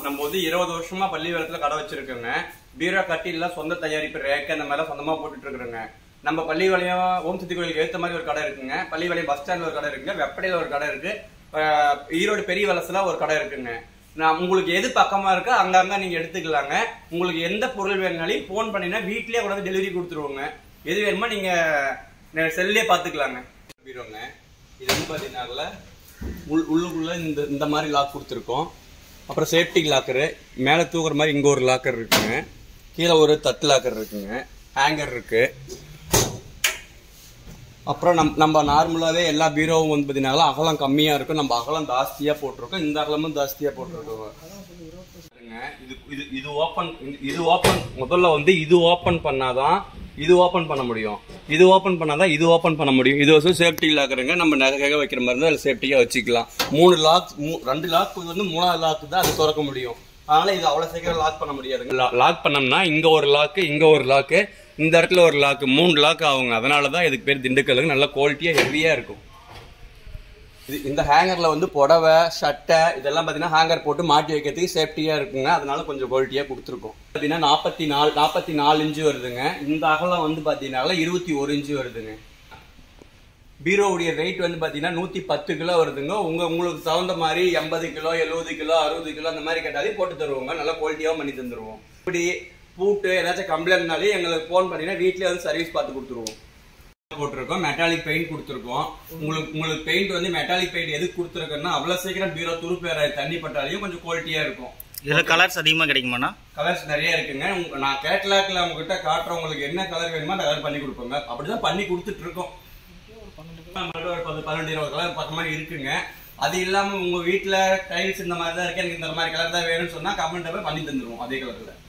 நம்ம வந்து இருபது வருஷமா பள்ளி வேலத்துல கடை வச்சிருக்கோங்க பீரோ கட்டில சொந்த தயாரிப்பு ரேக்கு அந்த மாதிரிலாம் சொந்தமா போட்டுட்டு இருக்கிறோங்க நம்ம பள்ளி வளையம் ஓம் சக்தி கோயிலுக்கு ஏத்த மாதிரி ஒரு கடை இருக்குங்க பள்ளி வளையம் பஸ் ஸ்டாண்ட்ல ஒரு கடை இருக்குங்க வெப்படையில ஒரு கடை இருக்கு அஹ் ஈரோடு பெரிய வலசுல ஒரு கடை இருக்குங்க நான் உங்களுக்கு எது பக்கமா இருக்கோ அங்கங்க நீங்க எடுத்துக்கலாங்க உங்களுக்கு எந்த பொருள் வேணுனாலும் ஃபோன் பண்ணினா வீட்லயே கொண்டு வந்து டெலிவரி கொடுத்துருவோங்க எது வேணுமோ நீங்க செல்லே பாத்துக்கலாங்க பீரோங்க இது வந்து பாத்தீங்கன்னா உள் உள்ளுக்குள்ள இந்த இந்த மாதிரி லாக் கொடுத்துருக்கோம் அப்புறம் சேஃப்டி லாக்கரு மேலே தூக்குற மாதிரி இங்கே ஒரு லாக்கர் இருக்குங்க கீழே ஒரு தட்டு லாக்கர் இருக்குங்க ஹேங்கர் இருக்கு அப்புறம் நம் நம்ம நார்மலாகவே எல்லா பீரோவும் வந்து பார்த்தீங்கன்னா அகலம் கம்மியாக இருக்கும் நம்ம அகலம் ஜாஸ்தியாக போட்டிருக்கோம் இந்த அகலமும் ஜாஸ்தியாக போட்டிருக்கோம் பாருங்க, இது இது இது ஓப்பன் இது ஓப்பன் முதல்ல வந்து இது ஓப்பன் பண்ணாதான் இது ஓப்பன் பண்ண முடியும் இது ஓப்பன் பண்ணாதான் இது ஓப்பன் பண்ண முடியும் இது வந்து சேஃப்டி லாக்குறங்க நம்ம நகை வைக்கிற மாதிரி இருந்தால் அதில் சேஃப்டியாக வச்சுக்கலாம் மூணு லாக் ரெண்டு லாக் வந்து மூணாவது லாக் தான் அது திறக்க முடியும் அதனால இது அவ்வளோ சீக்கிரம் லாக் பண்ண முடியாதுங்க லாக் பண்ணோம்னா இங்க ஒரு லாக்கு இங்க ஒரு லாக்கு இந்த இடத்துல ஒரு லாக்கு மூணு லாக் ஆகுங்க அதனால தான் இதுக்கு பேர் திண்டுக்கல்லுங்க நல்ல குவாலிட்டியாக ஹெவியாக இருக்கும் இது இந்த ஹேங்கர்ல வந்து புடவை சட்டை இதெல்லாம் பார்த்தீங்கன்னா ஹேங்கர் போட்டு மாட்டி வைக்கிறதுக்கு சேஃப்டியா இருக்குங்க அதனால கொஞ்சம் குவாலிட்டியா கொடுத்துருக்கோம் பார்த்தீங்கன்னா நாற்பத்தி நாலு நாற்பத்தி நாலு இன்ச்சு வருதுங்க இந்த அகலம் வந்து பார்த்தீங்கன்னா இருபத்தி ஒரு இன்ச்சு வருதுங்க பீரோவுடைய வெயிட் வந்து பார்த்தீங்கன்னா நூற்றி பத்து கிலோ வருதுங்க உங்க உங்களுக்கு தகுந்த மாதிரி எண்பது கிலோ எழுபது கிலோ அறுபது கிலோ அந்த மாதிரி கேட்டாலே போட்டு தருவோங்க நல்லா குவாலிட்டியாகவும் பண்ணி தந்துருவோம் இப்படி பூட்டு ஏதாச்சும் கம்ப்ளைண்ட்னாலே எங்களுக்கு ஃபோன் பண்ணிங்கன்னா வீட்லயே வந்து சர்வீஸ் பார்த்து கொடுத்துருவோம் போட்டிருக்கோம் மெட்டாலிக் பெயிண்ட் கொடுத்துருக்கோம் உங்களுக்கு உங்களுக்கு பெயிண்ட் வந்து மெட்டாலிக் பெயிண்ட் எதுக்கு கொடுத்துருக்கோம்னா அவ்வளவு சீக்கிரம் பீரோ துருப்பேற தண்ணி பட்டாலையும் கொஞ்சம் குவாலிட்டியா இருக்கும் இதுல கலர்ஸ் அதிகமா கிடைக்குமாண்ணா கலர்ஸ் நிறைய இருக்குங்க உங்க- நான் கேட்லாக்ல உங்ககிட்ட காட்டுறவங்களுக்கு என்ன கலர் வேணுமோ அந்த கலர் பண்ணி கொடுப்போங்க அப்படிதான் பண்ணி கொடுத்துட்டு இருக்கோம் நம்மள்ட்ட ஒரு பத்து பன்னெண்டு இருபது கலர் பக்கமா இருக்குங்க அது இல்லாம உங்க வீட்ல டைல்ஸ் இந்த மாதிரி தான் இருக்கு எனக்கு இந்த மாதிரி கலர் தான் வேணும்னு சொன்னா கமெண்ட் பண்ணி தந்துருவோம் அதே கலர்ல